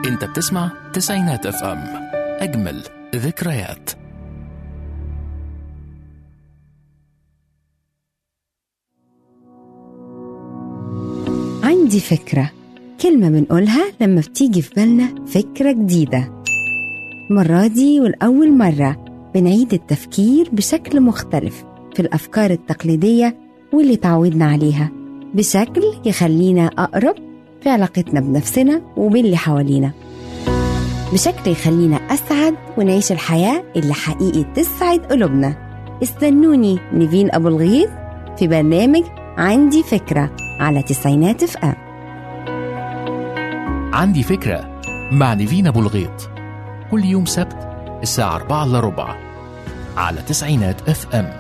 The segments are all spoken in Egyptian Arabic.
انت بتسمع تسعينات اف ام اجمل ذكريات عندي فكرة كلمة بنقولها لما بتيجي في بالنا فكرة جديدة المرة دي والأول مرة بنعيد التفكير بشكل مختلف في الأفكار التقليدية واللي تعودنا عليها بشكل يخلينا أقرب في علاقتنا بنفسنا وباللي حوالينا بشكل يخلينا أسعد ونعيش الحياة اللي حقيقي تسعد قلوبنا استنوني نيفين أبو الغيث في برنامج عندي فكرة على تسعينات اف ام عندي فكرة مع نيفين أبو الغيط كل يوم سبت الساعة 4 إلا ربع على تسعينات اف ام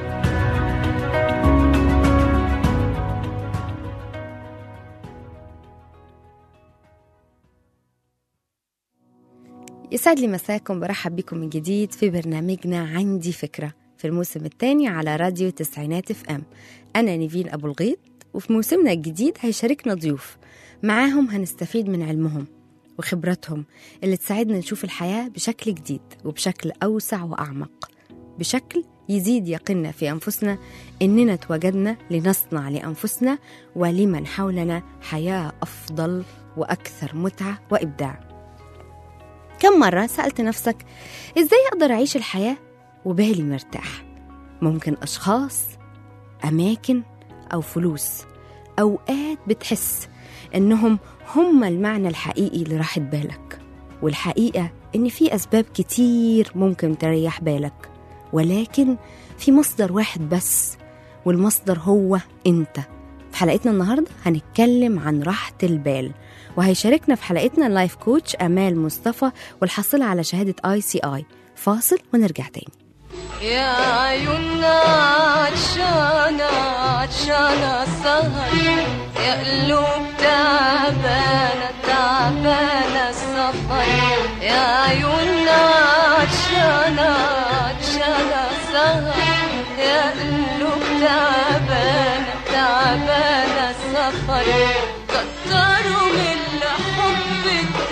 يسعد لي مساكم برحب بكم من جديد في برنامجنا عندي فكرة في الموسم الثاني على راديو تسعينات اف ام أنا نيفين أبو الغيط وفي موسمنا الجديد هيشاركنا ضيوف معاهم هنستفيد من علمهم وخبراتهم اللي تساعدنا نشوف الحياة بشكل جديد وبشكل أوسع وأعمق بشكل يزيد يقيننا في أنفسنا إننا تواجدنا لنصنع لأنفسنا ولمن حولنا حياة أفضل وأكثر متعة وإبداع كم مرة سألت نفسك إزاي أقدر أعيش الحياة وبالي مرتاح ممكن أشخاص أماكن أو فلوس أوقات بتحس إنهم هم المعنى الحقيقي لراحة بالك والحقيقة إن في أسباب كتير ممكن تريح بالك ولكن في مصدر واحد بس والمصدر هو أنت في حلقتنا النهاردة هنتكلم عن راحة البال وهيشاركنا في حلقتنا اللايف كوتش أمال مصطفى والحاصلة على شهادة آي سي آي فاصل ونرجع تاني يا عيوننا عطشانة عطشانة سهر يا قلوب تعبانة تعبانة السفر يا عيوننا عطشانة عطشانة سهر يا قلوب تعبانة تعبانة السفر كتروا من الحب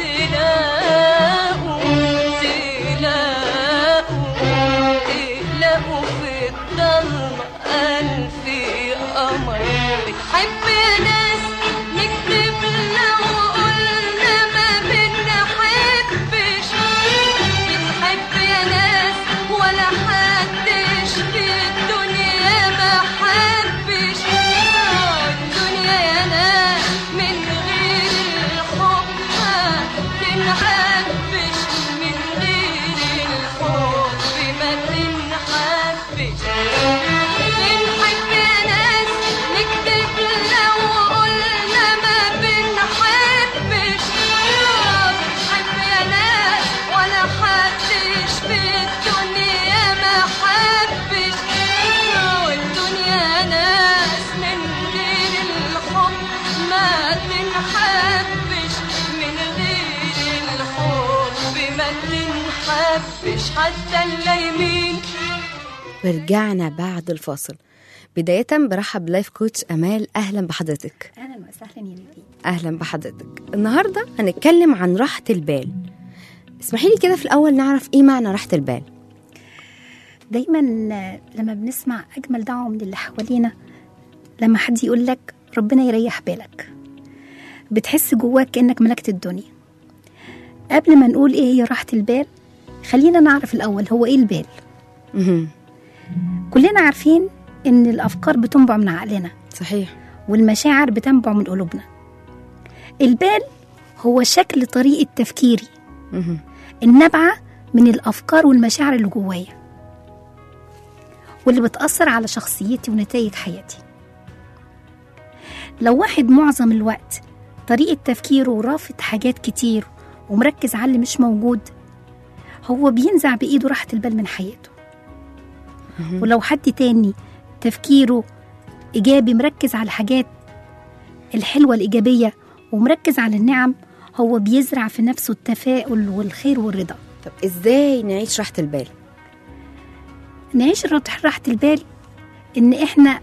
تلاقوا تلاقوا تلاقوا في الضلمة ألف قمر بتحب يا ناس نكتب لو قلنا ما بنحبش بتحب يا ناس ولا حدش في الدنيا ما حبش الدنيا يا ناس من غير الحب ما تنحبش من غير الحب ما تنحبش بنحب يا ناس نكتب لو قلنا ما بنحبش بنحب يا ناس ولا حدش في الدنيا ما حبش والدنيا ناس من غير الحب ما تنحبش من غير الحب ما تنحبش حتى اللايمين ورجعنا بعد الفاصل بداية برحب بلايف كوتش أمال أهلا بحضرتك اهلا وسهلا يا نبيل أهلا بحضرتك النهاردة هنتكلم عن راحة البال اسمحي لي كده في الأول نعرف إيه معنى راحة البال دايما لما بنسمع اجمل دعوه من اللي حوالينا لما حد يقول لك ربنا يريح بالك بتحس جواك كانك ملكت الدنيا قبل ما نقول ايه هي راحه البال خلينا نعرف الاول هو ايه البال مهم. كلنا عارفين ان الافكار بتنبع من عقلنا صحيح والمشاعر بتنبع من قلوبنا البال هو شكل طريقه تفكيري مهم. النابعة من الأفكار والمشاعر اللي جوايا واللي بتأثر على شخصيتي ونتائج حياتي لو واحد معظم الوقت طريقة تفكيره رافض حاجات كتير ومركز على اللي مش موجود هو بينزع بإيده راحة البال من حياته ولو حد تاني تفكيره إيجابي مركز على الحاجات الحلوة الإيجابية ومركز على النعم هو بيزرع في نفسه التفاؤل والخير والرضا طب إزاي نعيش راحة البال نعيش راحة راحة البال إن إحنا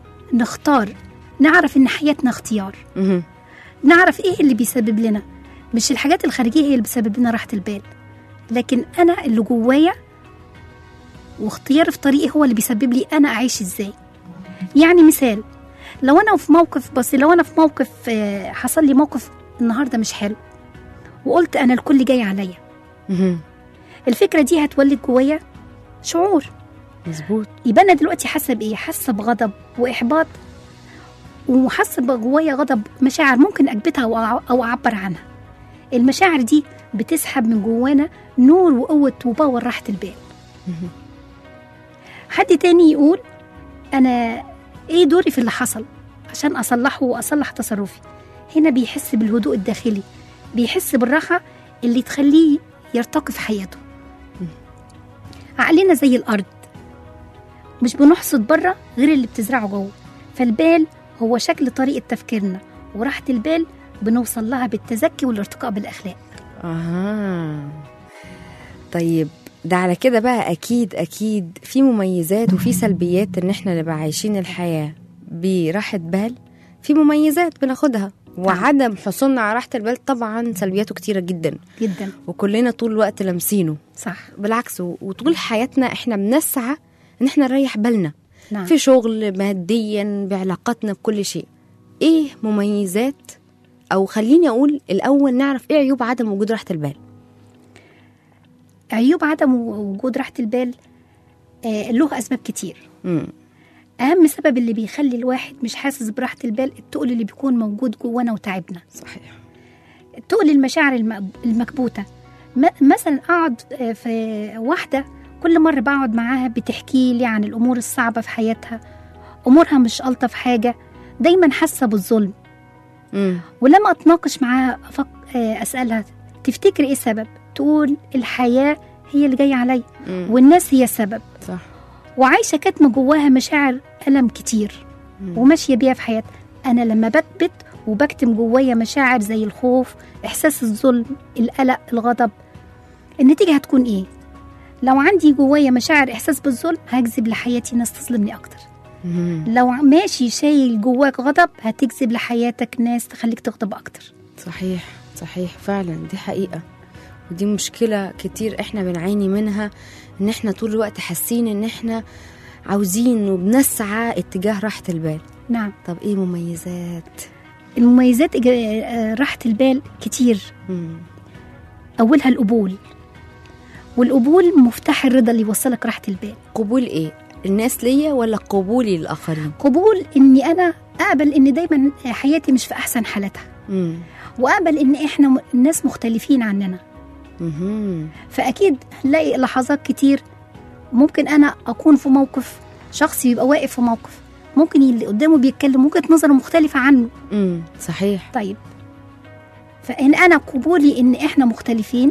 نختار نعرف إن حياتنا اختيار مهم. نعرف إيه اللي بيسبب لنا مش الحاجات الخارجيه هي اللي بتسبب لنا راحه البال لكن انا اللي جوايا واختياري في طريقي هو اللي بيسبب لي انا اعيش ازاي يعني مثال لو انا في موقف بس لو انا في موقف آه، حصل لي موقف النهارده مش حلو وقلت انا الكل جاي عليا مهم. الفكره دي هتولد جوايا شعور مظبوط يبقى انا دلوقتي حاسه بايه حاسه بغضب واحباط وحاسه جوايا غضب مشاعر ممكن اكبتها او أع- او اعبر عنها المشاعر دي بتسحب من جوانا نور وقوه وباور راحه البال حد تاني يقول انا ايه دوري في اللي حصل عشان اصلحه واصلح تصرفي هنا بيحس بالهدوء الداخلي بيحس بالراحه اللي تخليه يرتقي في حياته عقلنا زي الارض مش بنحصد بره غير اللي بتزرعه جوه فالبال هو شكل طريقة تفكيرنا وراحة البال بنوصل لها بالتزكي والارتقاء بالأخلاق اها طيب ده على كده بقى اكيد اكيد في مميزات وفي سلبيات ان احنا نبقى عايشين الحياه براحه بال في مميزات بناخدها وعدم حصولنا على راحه البال طبعا سلبياته كتيره جدا جدا وكلنا طول الوقت لامسينه صح بالعكس و- وطول حياتنا احنا بنسعى ان احنا نريح بالنا نعم في شغل ماديا بعلاقاتنا بكل شيء ايه مميزات او خليني اقول الاول نعرف ايه عيوب عدم وجود راحه البال عيوب عدم وجود راحة البال آه له أسباب كتير مم. أهم سبب اللي بيخلي الواحد مش حاسس براحة البال التقل اللي بيكون موجود جوانا وتعبنا صحيح تقل المشاعر الم- المكبوتة م- مثلا أقعد آه، في واحدة كل مرة بقعد معاها بتحكي لي عن الأمور الصعبة في حياتها أمورها مش ألطف حاجة دايما حاسة بالظلم مم. ولما أتناقش معاها أفك... آه، أسألها تفتكر إيه السبب تقول الحياة هي اللي جاية عليا مم. والناس هي السبب صح وعايشة كاتمة جواها مشاعر ألم كتير مم. وماشية بيها في حياتها أنا لما بكبت وبكتم جوايا مشاعر زي الخوف إحساس الظلم القلق الغضب النتيجة هتكون إيه؟ لو عندي جوايا مشاعر إحساس بالظلم هجذب لحياتي ناس تظلمني أكتر مم. لو ماشي شايل جواك غضب هتجذب لحياتك ناس تخليك تغضب أكتر صحيح صحيح فعلا دي حقيقة ودي مشكلة كتير احنا بنعاني منها ان احنا طول الوقت حاسين ان احنا عاوزين وبنسعى اتجاه راحة البال نعم طب ايه مميزات المميزات إيجا- آه، راحة البال كتير مم. أولها القبول والقبول مفتاح الرضا اللي يوصلك راحة البال قبول ايه الناس ليا ولا قبولي للاخرين قبول اني انا اقبل ان دايما حياتي مش في احسن حالاتها مم. واقبل ان احنا م- الناس مختلفين عننا مهم. فاكيد هنلاقي لحظات كتير ممكن انا اكون في موقف شخص يبقى واقف في موقف ممكن اللي قدامه بيتكلم وجهه نظره مختلفه عنه مم. صحيح طيب فان انا قبولي ان احنا مختلفين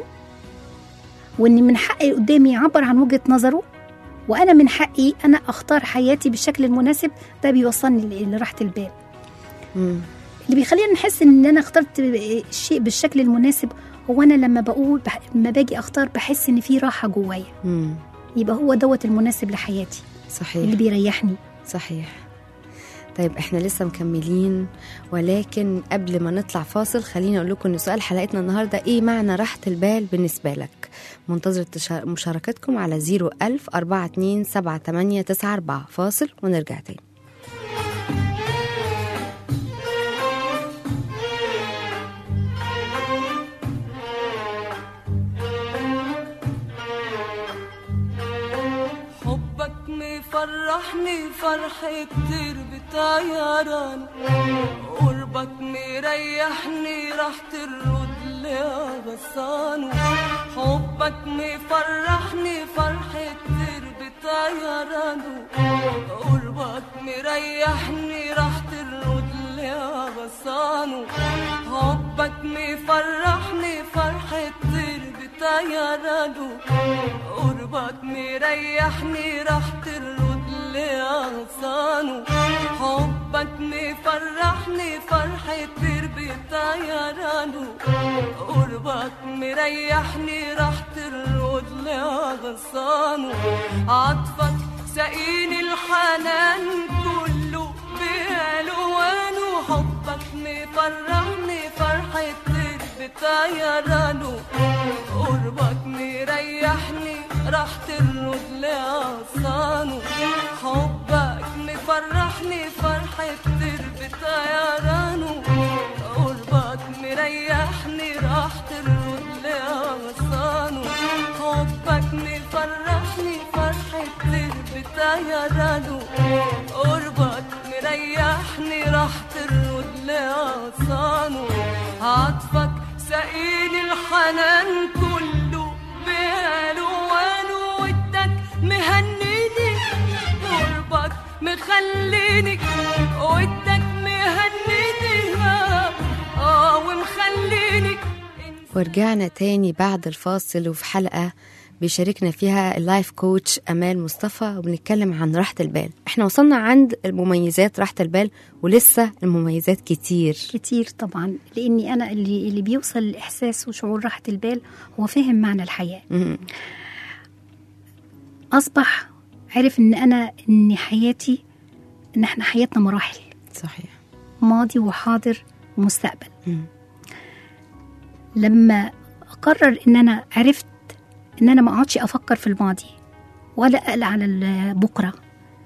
وان من حق اللي قدامي يعبر عن وجهه نظره وانا من حقي انا اختار حياتي بالشكل المناسب ده بيوصلني ل- لراحه البال مم. اللي بيخليني نحس ان انا اخترت الشيء بالشكل المناسب هو انا لما بقول بح... لما باجي اختار بحس ان في راحه جوايا مم. يبقى هو دوت المناسب لحياتي صحيح اللي بيريحني صحيح طيب احنا لسه مكملين ولكن قبل ما نطلع فاصل خليني اقول لكم ان سؤال حلقتنا النهارده ايه معنى راحه البال بالنسبه لك منتظر تشا- مشاركتكم على 01000 42 78 94 فاصل ونرجع تاني حبك مفرحني فرحة كتير بطيران قربك مريحني راح ترد لي غصان حبك مفرحني فرحة كتير بطيران قربك مريحني راح ترد لي غصان حبك مفرحني فرحة كتير بطيران قربك مريحني راح ترد لي أغصانه حبك مفرحني فرحة تربي طيرانه قربك مريحني راح ترد لي أغصانه عطفك سقيني الحنان كله بألوانه حبك مفرحني فرحة تربي بطيرانه قربك مريحني راح ترد لعصانه حبك مفرحني فرحة كتير بطيرانه قربك مريحني راح ترد لعصانه حبك مفرحني فرحة كتير بطيرانه قربك مريحني راح ترد لعصانه عطفك سقيني الحنان كله بألوانه ودك مهنيني قربك مخليني ودك مهنيني آه، اه ومخليني ورجعنا تاني بعد الفاصل وفي حلقة بيشاركنا فيها اللايف كوتش أمال مصطفى وبنتكلم عن راحة البال احنا وصلنا عند المميزات راحة البال ولسه المميزات كتير كتير طبعا لاني انا اللي اللي بيوصل لاحساس وشعور راحه البال هو فاهم معنى الحياه مم. اصبح عرف ان انا ان حياتي ان احنا حياتنا مراحل صحيح ماضي وحاضر ومستقبل مم. لما اقرر ان انا عرفت ان انا ما اقعدش افكر في الماضي ولا اقلق على ال- بكره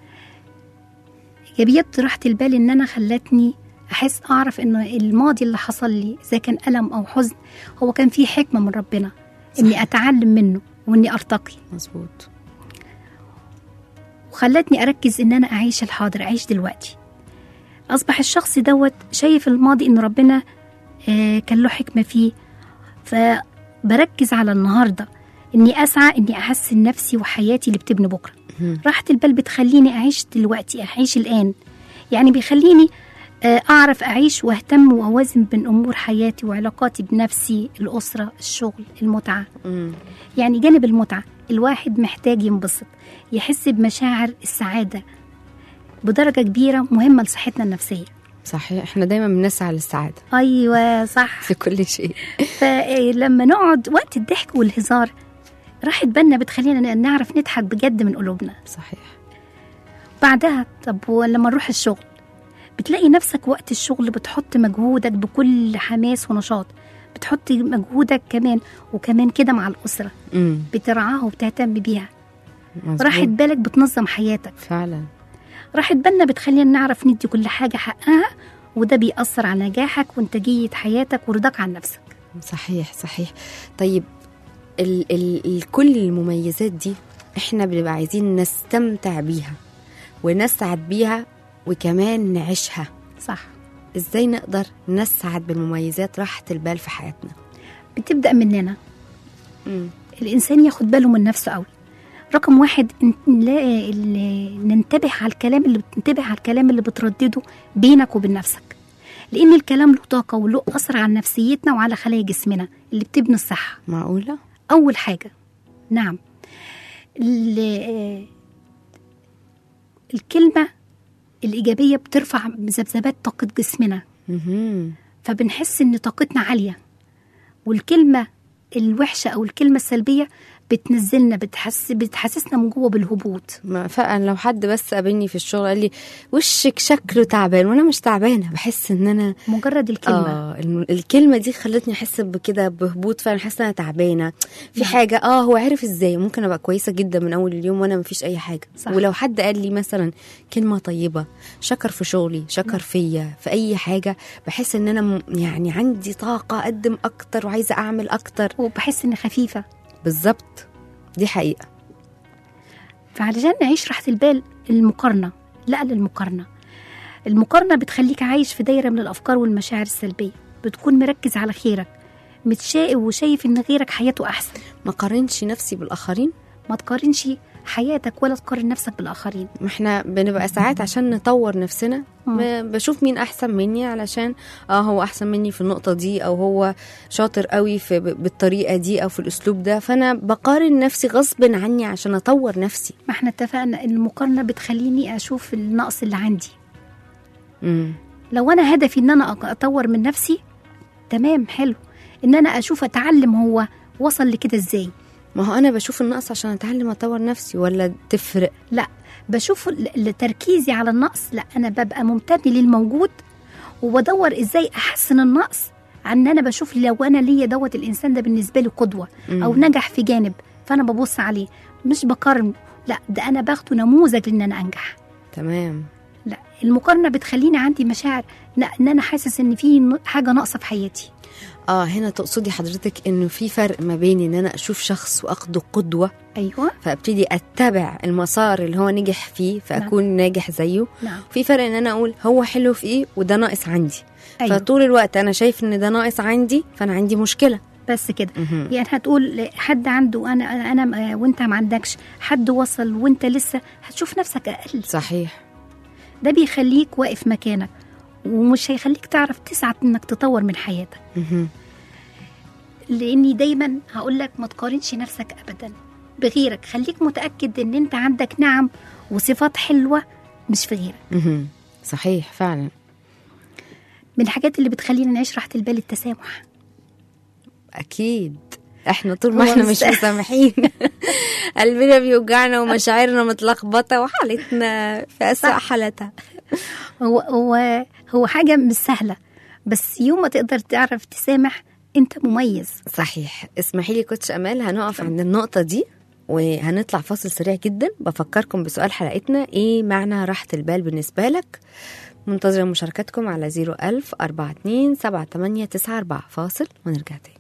ايجابيات راحه البال ان انا خلتني احس اعرف ان الماضي اللي حصل لي اذا كان الم او حزن هو كان فيه حكمه من ربنا اني اتعلم منه واني ارتقي مظبوط وخلتني اركز ان انا اعيش الحاضر اعيش دلوقتي اصبح الشخص دوت شايف الماضي ان ربنا آه، كان له حكمه فيه فبركز على النهارده اني اسعى اني احسن نفسي وحياتي اللي بتبني بكره مم. راحه البال بتخليني اعيش دلوقتي اعيش الان يعني بيخليني آه، اعرف اعيش واهتم واوازن بين امور حياتي وعلاقاتي بنفسي الاسره الشغل المتعه مم. يعني جانب المتعة الواحد محتاج ينبسط يحس بمشاعر السعادة بدرجة كبيرة مهمة لصحتنا النفسية صحيح احنا دايما بنسعى للسعادة أيوة صح في كل شيء فلما نقعد وقت الضحك والهزار راحة بالنا بتخلينا نعرف نضحك بجد من قلوبنا صحيح بعدها طب ولما نروح الشغل بتلاقي نفسك وقت الشغل بتحط مجهودك بكل حماس ونشاط بتحط مجهودك كمان وكمان كده مع الأسرة مم. بترعاها وبتهتم بيها مظبوط. راحة بالك بتنظم حياتك فعلا راحة بالنا بتخلينا نعرف ندي كل حاجة حقها وده بيأثر على نجاحك وانتاجية حياتك ورضاك عن نفسك صحيح صحيح طيب ال ال ال كل المميزات دي احنا بنبقى عايزين نستمتع بيها ونسعد بيها وكمان نعيشها صح ازاي نقدر نسعد بالمميزات راحة البال في حياتنا بتبدأ مننا مم. الإنسان ياخد باله من نفسه قوي رقم واحد ان- نلاقي ال- ننتبه على الكلام اللي بتنتبه على الكلام اللي بتردده بينك وبين نفسك لأن الكلام له طاقة وله أثر على نفسيتنا وعلى خلايا جسمنا اللي بتبني الصحة معقولة؟ أول حاجة نعم ال- الكلمة الإيجابية بترفع مذبذبات طاقة جسمنا مهم. فبنحس إن طاقتنا عالية والكلمة الوحشة أو الكلمة السلبية بتنزلنا بتحس بتحسسنا من جوه بالهبوط ما فعلا لو حد بس قابلني في الشغل قال لي وشك شكله تعبان وانا مش تعبانه بحس ان انا مجرد الكلمة اه الم- الكلمه دي خلتني احس بكده بهبوط فعلا حاسه ان انا تعبانه في نعم. حاجه اه هو عارف ازاي ممكن ابقى كويسه جدا من اول اليوم وانا مفيش اي حاجه صح. ولو حد قال لي مثلا كلمه طيبه شكر في شغلي شكر فيا في اي حاجه بحس ان انا م- يعني عندي طاقه اقدم اكتر وعايزه اعمل اكتر وبحس إن خفيفة بالظبط دي حقيقه فعلشان نعيش راحة البال المقارنة لا للمقارنة المقارنة بتخليك عايش في دايرة من الأفكار والمشاعر السلبية بتكون مركز على خيرك متشائم وشايف إن غيرك حياته أحسن ما قارنش نفسي بالاخرين ما تقارنش حياتك ولا تقارن نفسك بالآخرين ما احنا بنبقى ساعات عشان نطور نفسنا مم. ب- بشوف مين احسن مني علشان اه هو احسن مني في النقطه دي او هو شاطر قوي في ب- بالطريقه دي او في الاسلوب ده فانا بقارن نفسي غصب عني عشان اطور نفسي ما احنا اتفقنا إن المقارنة بتخليني أشوف النقص اللي عندي امم لو أنا هدفي إن أنا أق- أطور من نفسي تمام حلو إن أنا أشوف أتعلم هو وصل لكده إزاي ما هو انا بشوف النقص عشان اتعلم اطور نفسي ولا تفرق لا بشوف ال- ال- تركيزي على النقص لا انا ببقى ممتن للموجود وبدور ازاي احسن النقص عن ان انا بشوف لو انا ليا دوت الانسان ده بالنسبه لي قدوه او مم. نجح في جانب فانا ببص عليه مش بقارن لا ده انا باخده نموذج ان انا انجح تمام لا المقارنه بتخليني عندي مشاعر لا ان انا حاسس ان في ن- حاجه ناقصه في حياتي اه هنا تقصدي حضرتك انه في فرق ما بين ان انا اشوف شخص واخده قدوه ايوه فابتدي اتبع المسار اللي هو نجح فيه فاكون ناجح زيه نعم في فرق ان انا اقول هو حلو في ايه وده ناقص عندي ايوه فطول الوقت انا شايف ان ده ناقص عندي فانا عندي مشكله بس كده مهم. يعني هتقول حد عنده انا انا أنا- وانت ما عندكش حد وصل وانت لسه هتشوف نفسك اقل صحيح ده بيخليك واقف مكانك ومش هيخليك تعرف تسعى انك تطور من حياتك مهم. لاني دايما هقول لك ما تقارنش نفسك ابدا بغيرك خليك متاكد ان انت عندك نعم وصفات حلوه مش في غيرك مهم. صحيح فعلا من الحاجات اللي بتخلينا نعيش راحه البال التسامح اكيد احنا طول ما هو احنا مش- مش مسامحين قلبنا بيوجعنا ومشاعرنا متلخبطه وحالتنا في اسوأ صح. حالاتها هو هو هو حاجه مش سهله بس يوم ما تقدر تعرف تسامح انت مميز صحيح اسمحي لي كوتش امال هنقف عند النقطه دي وهنطلع فاصل سريع جدا بفكركم بسؤال حلقتنا ايه معنى راحه البال بالنسبه لك منتظره مشاركتكم على 01000 42 7894 فاصل ونرجع تاني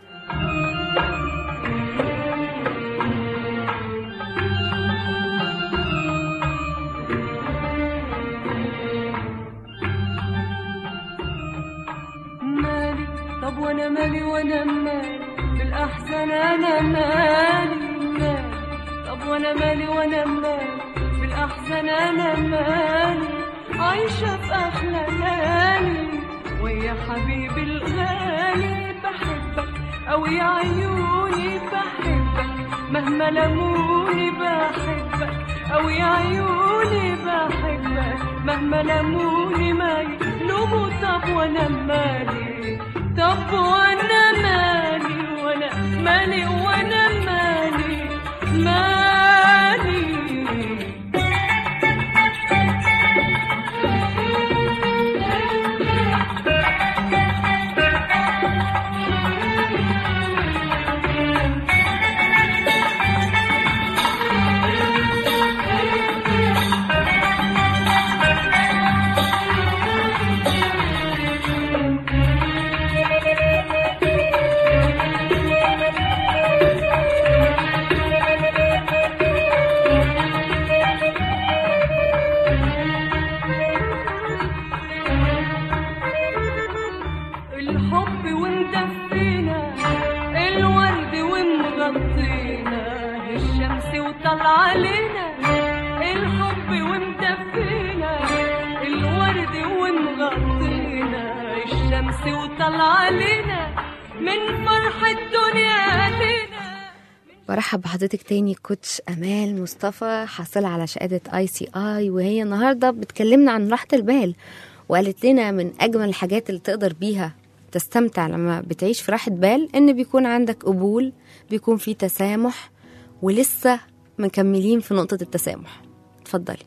مالي طب وانا مالي وانا مالي بالاحزان انا مالي مالي طب وانا مالي وانا مالي بالاحزان انا مالي عايشه في احلى ليالي ويا حبيبي الغالي بحبك او يا عيوني بحبك مهما لموني بحبك او يا عيوني بحبك مهما لموني ما يلوموا طب وانا مالي طب وانا مالي وانا مالي وانا مالي مالي الحب ومدفينا الورد ومغطينا الشمس وطلع علينا الحب ومدفينا الورد ومغطينا الشمس وطلع علينا من فرح الدنيا لينا برحب بحضرتك تاني كوتش امال مصطفى حاصله على شهاده اي سي اي وهي النهارده بتكلمنا عن راحه البال وقالت لنا من اجمل الحاجات اللي تقدر بيها تستمتع لما بتعيش في راحه بال ان بيكون عندك قبول بيكون في تسامح ولسه مكملين في نقطه التسامح اتفضلي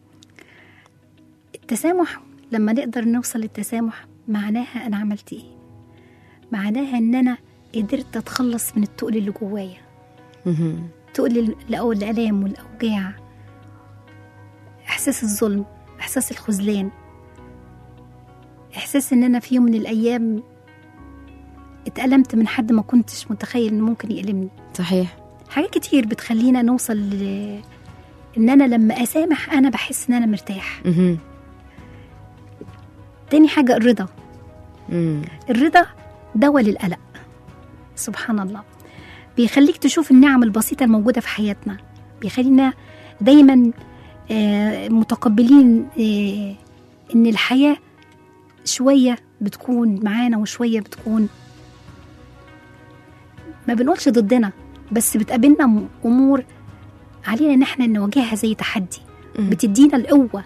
التسامح لما نقدر نوصل للتسامح معناها انا عملت ايه معناها ان انا قدرت اتخلص من التقل اللي جوايا مهم. تقل ال- أو الالام والاوجاع احساس الظلم احساس الخذلان احساس ان انا في يوم من الايام اتألمت من حد ما كنتش متخيل انه ممكن يألمني صحيح حاجات كتير بتخلينا نوصل ل... ان انا لما اسامح انا بحس ان انا مرتاح مهم. تاني حاجه الرضا مم. الرضا دواء للقلق سبحان الله بيخليك تشوف النعم البسيطة الموجودة في حياتنا بيخلينا دايما آه، متقبلين آه، ان الحياة شوية بتكون معانا وشوية بتكون ما بنقولش ضدنا بس بتقابلنا م- امور علينا ان احنا نواجهها زي تحدي مم. بتدينا القوة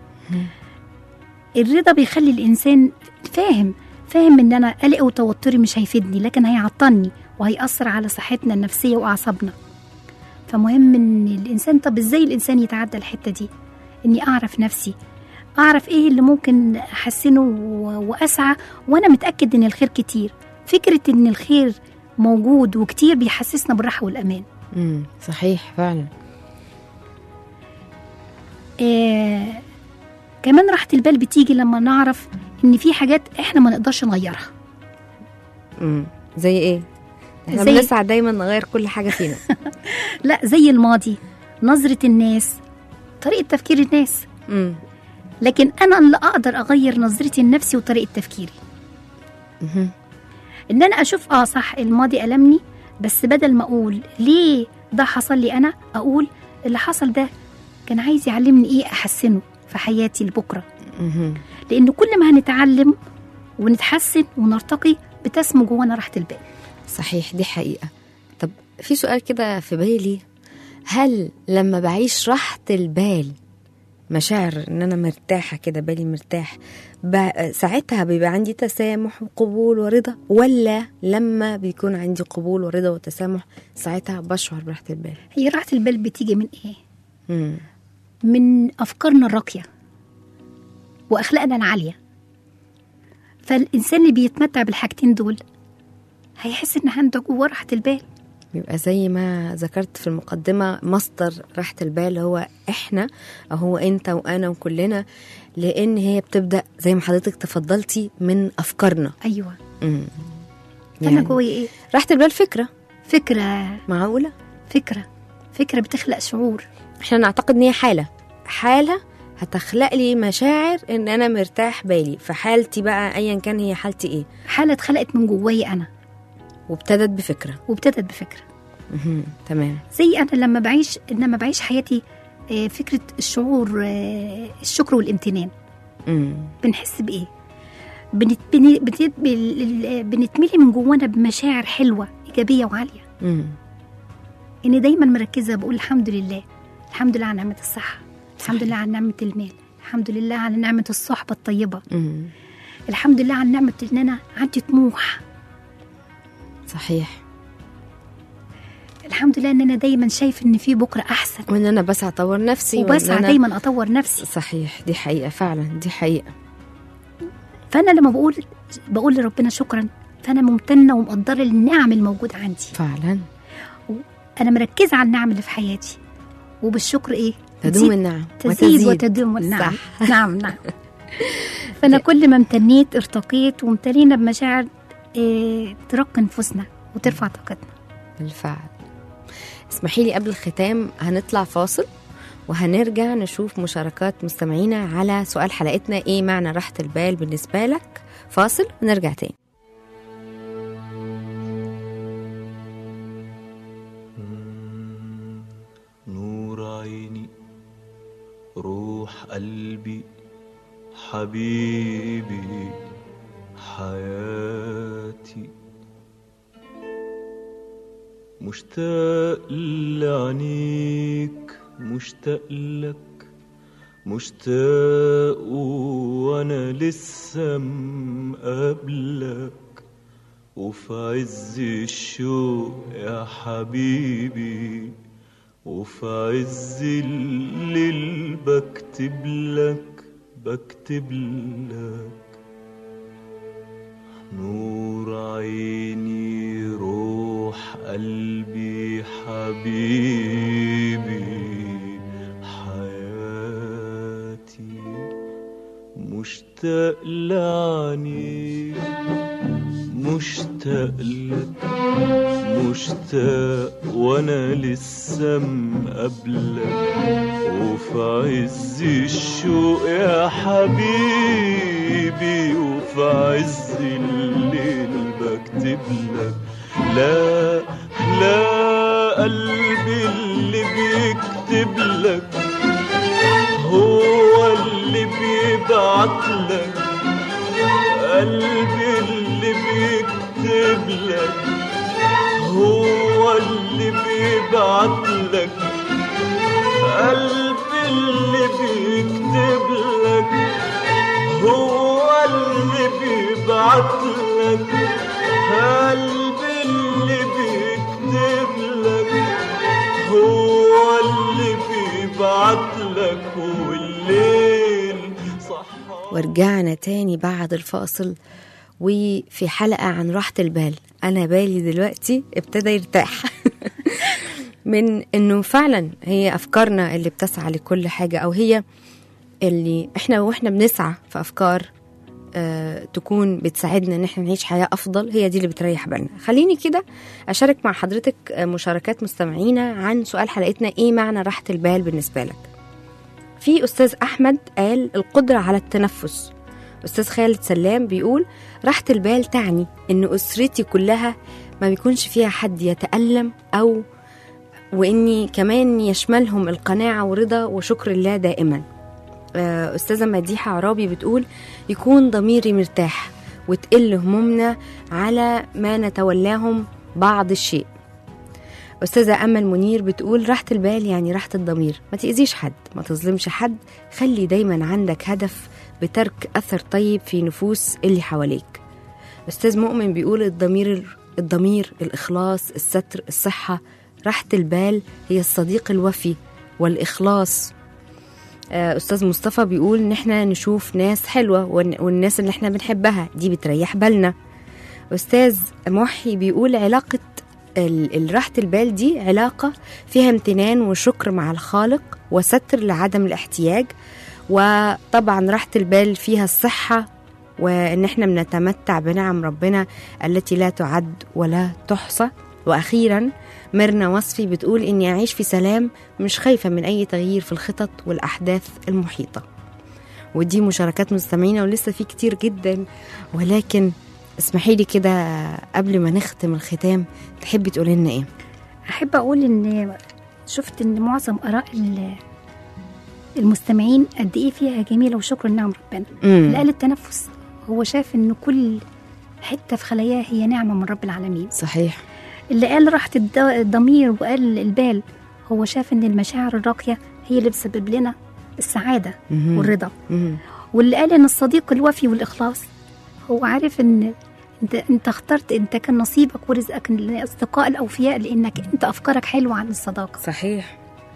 الرضا بيخلي الانسان فاهم فاهم ان انا قلقي وتوتري مش هيفيدني لكن هيعطلني وهيأثر على صحتنا النفسية وأعصابنا فمهم ان الانسان طب ازاي الانسان يتعدى الحتة دي اني اعرف نفسي اعرف ايه اللي ممكن احسنه و- واسعى وانا متاكد ان الخير كتير فكره ان الخير موجود وكتير بيحسسنا بالراحه والامان امم صحيح فعلا آه كمان راحه البال بتيجي لما نعرف ان في حاجات احنا ما نقدرش نغيرها امم زي ايه احنا زي- بنسعى دايما نغير كل حاجه فينا لا زي الماضي نظره الناس طريقه تفكير الناس امم لكن انا اللي اقدر اغير نظرتي لنفسي وطريقه تفكيري مهم. ان انا اشوف اه صح الماضي المني بس بدل ما اقول ليه ده حصل لي انا اقول اللي حصل ده كان عايز يعلمني ايه احسنه في حياتي لبكره مهم. لان كل ما هنتعلم ونتحسن ونرتقي بتسمو جوانا راحه البال صحيح دي حقيقة طب في سؤال كده في بالي هل لما بعيش راحة البال مشاعر ان انا مرتاحة كده بالي مرتاح ب- ساعتها بيبقى عندي تسامح وقبول ورضا ولا لما بيكون عندي قبول ورضا وتسامح ساعتها بشعر براحة البال هي راحه البال بتيجي من ايه مم. من افكارنا الراقيه واخلاقنا العاليه فالانسان اللي بيتمتع بالحاجتين دول هيحس ان عنده جواه راحه البال بيبقى زي ما ذكرت في المقدمة مصدر راحة البال هو احنا أو هو انت وانا وكلنا لان هي بتبدأ زي ما حضرتك تفضلتي من افكارنا ايوه امم انا جوايا ايه راحة البال فكرة فكره معقولة فكره فكره بتخلق شعور احنا نعتقد ان هي حالة حالة هتخلق لي مشاعر ان انا مرتاح بالي فحالتي بقى ايا كان هي حالتي ايه حاله اتخلقت من جوايا انا وابتدت بفكرة وابتدت بفكره مهم. تمام زي انا لما بعيش لما بعيش حياتي آه، فكره الشعور آه، الشكر والامتنان امم بنحس بايه بنت... بن... بت... بال- بنتملي من جوانا بمشاعر حلوه ايجابيه وعاليه امم اني دايما مركزه بقول الحمد لله الحمد لله على نعمه الصحه الحمد لله على نعمه المال الحمد لله على نعمه الصحبه الطيبه امم الحمد لله على نعمه ان انا عندي طموح صحيح الحمد لله ان انا دايما شايف ان في بكره احسن وان انا بسعى اطور نفسي وإن وبسعى أنا- دايما اطور نفسي صحيح دي حقيقة فعلا دي حقيقة فانا لما بقول بقول لربنا شكرا فانا ممتنه ومقدره النعم الموجوده عندي فعلا انا مركزه على النعم اللي في حياتي وبالشكر ايه تدوم تزيد- النعم تزيد وتدوم النعم صح. نعم نعم فانا كل ما امتنيت ارتقيت وامتلينا بمشاعر إيه ترقي نفوسنا وترفع طاقتنا بالفعل اسمحي لي قبل الختام هنطلع فاصل وهنرجع نشوف مشاركات مستمعينا على سؤال حلقتنا ايه معنى راحة البال بالنسبة لك فاصل ونرجع تاني نور عيني روح قلبي حبيبي حياتي مشتاق لعينيك مشتاق لك مشتاق وانا لسه مقابلك وفي عز الشوق يا حبيبي وفي عز الليل بكتب لك بكتب لك نور عيني روح قلبي حبيبي حياتي مشتاق لعنيك مشتاق لك مشتاق وانا لسه مقابلك وفي عز الشوق يا حبيبي وفي عز الليل بكتب لك لا لا قلبي اللي بيكتب لك هو اللي بيبعت لك قلبي اللي بيكتب لك هو اللي بيبعت لك قلبي اللي بيكتب لك هو اللي بيبعت لك قلبي اللي بيكتب لك هو اللي بيبعت لك والليل ورجعنا تاني بعد الفاصل وفي حلقة عن راحة البال أنا بالي دلوقتي ابتدى يرتاح من إنه فعلا هي أفكارنا اللي بتسعى لكل حاجة أو هي اللي إحنا وإحنا بنسعى في أفكار آه، تكون بتساعدنا ان احنا نعيش حياه افضل هي دي اللي بتريح بالنا خليني كده اشارك مع حضرتك آه، مشاركات مستمعينا عن سؤال حلقتنا ايه معنى راحه البال بالنسبه لك في استاذ احمد قال القدره على التنفس استاذ خالد سلام بيقول راحه البال تعني ان اسرتي كلها ما بيكونش فيها حد يتالم او واني كمان يشملهم القناعه ورضا وشكر الله دائما آه، أستاذة مديحة عرابي بتقول يكون ضميري مرتاح وتقل همومنا على ما نتولاهم بعض الشيء أستاذة أمل منير بتقول راحة البال يعني راحة الضمير ما تأذيش حد ما تظلمش حد خلي دايما عندك هدف بترك أثر طيب في نفوس اللي حواليك أستاذ مؤمن بيقول الضمير الضمير الإخلاص الستر الصحة راحة البال هي الصديق الوفي والإخلاص آه، استاذ مصطفى بيقول ان احنا نشوف ناس حلوه والن- والناس اللي احنا بنحبها دي بتريح بالنا استاذ محي بيقول علاقه ال- ال- راحه البال دي علاقه فيها امتنان وشكر مع الخالق وستر لعدم الاحتياج وطبعا راحه البال فيها الصحه وان احنا بنتمتع بنعم ربنا التي لا تعد ولا تحصى واخيرا ميرنا وصفي بتقول اني اعيش في سلام مش خايفه من اي تغيير في الخطط والاحداث المحيطه ودي مشاركات مستمعينا ولسه في كتير جدا ولكن اسمحي لي كده قبل ما نختم الختام تحبي تقولي لنا ايه احب اقول ان شفت ان معظم اراء ال- المستمعين قد ايه فيها جميله وشكر نعم ربنا اللي قال التنفس هو شاف ان كل حته في خلاياه هي نعمه من رب العالمين صحيح اللي قال راحه الد- الضمير وقال البال هو شاف ان المشاعر الراقيه هي اللي بتسبب لنا السعاده مهم. والرضا مم. واللي قال ان الصديق الوفي والاخلاص هو عارف ان انت انت اخترت انت كان نصيبك ورزقك الاصدقاء الاوفياء لانك انت افكارك حلوه عن الصداقه صحيح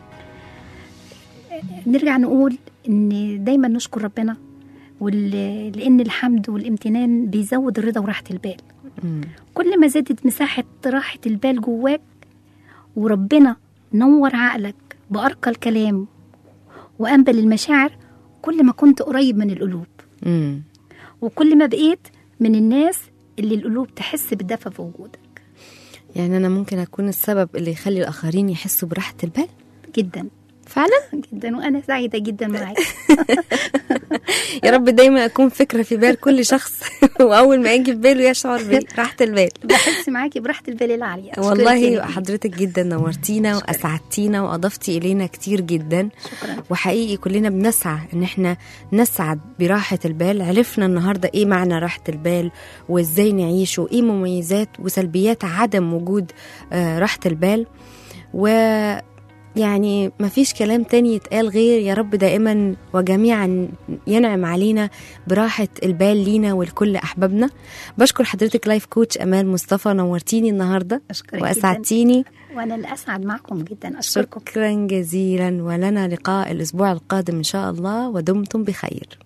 نرجع نقول ان دايما نشكر ربنا وال- لان الحمد والامتنان بيزود الرضا وراحه البال مم. كل ما زادت مساحه راحه البال جواك وربنا نور عقلك بارقى الكلام وانبل المشاعر كل ما كنت قريب من القلوب مم. وكل ما بقيت من الناس اللي القلوب تحس بالدفى في وجودك يعني انا ممكن اكون السبب اللي يخلي الاخرين يحسوا براحه البال جدا فعلا جدا وانا سعيده جدا معاك يا رب دايما اكون فكره في بال كل شخص واول ما يجي في باله يشعر براحه البال بحس معاكي براحه البال العاليه أشكرك يا والله نبيل. حضرتك جدا نورتينا واسعدتينا واضفتي الينا كتير جدا شكرا وحقيقي كلنا بنسعى ان احنا نسعد براحه البال عرفنا النهارده ايه معنى راحه البال وازاي نعيش وايه مميزات وسلبيات عدم وجود آه، راحه البال و يعني مفيش كلام تاني يتقال غير يا رب دائما وجميعا ينعم علينا براحة البال لينا ولكل أحبابنا بشكر حضرتك لايف كوتش أمال مصطفى نورتيني النهاردة اشكرك جدا وأسعدتيني وانا اللي اسعد معكم جدا اشكركم شكرا جزيلا ولنا لقاء الأسبوع القادم إن شاء الله ودمتم بخير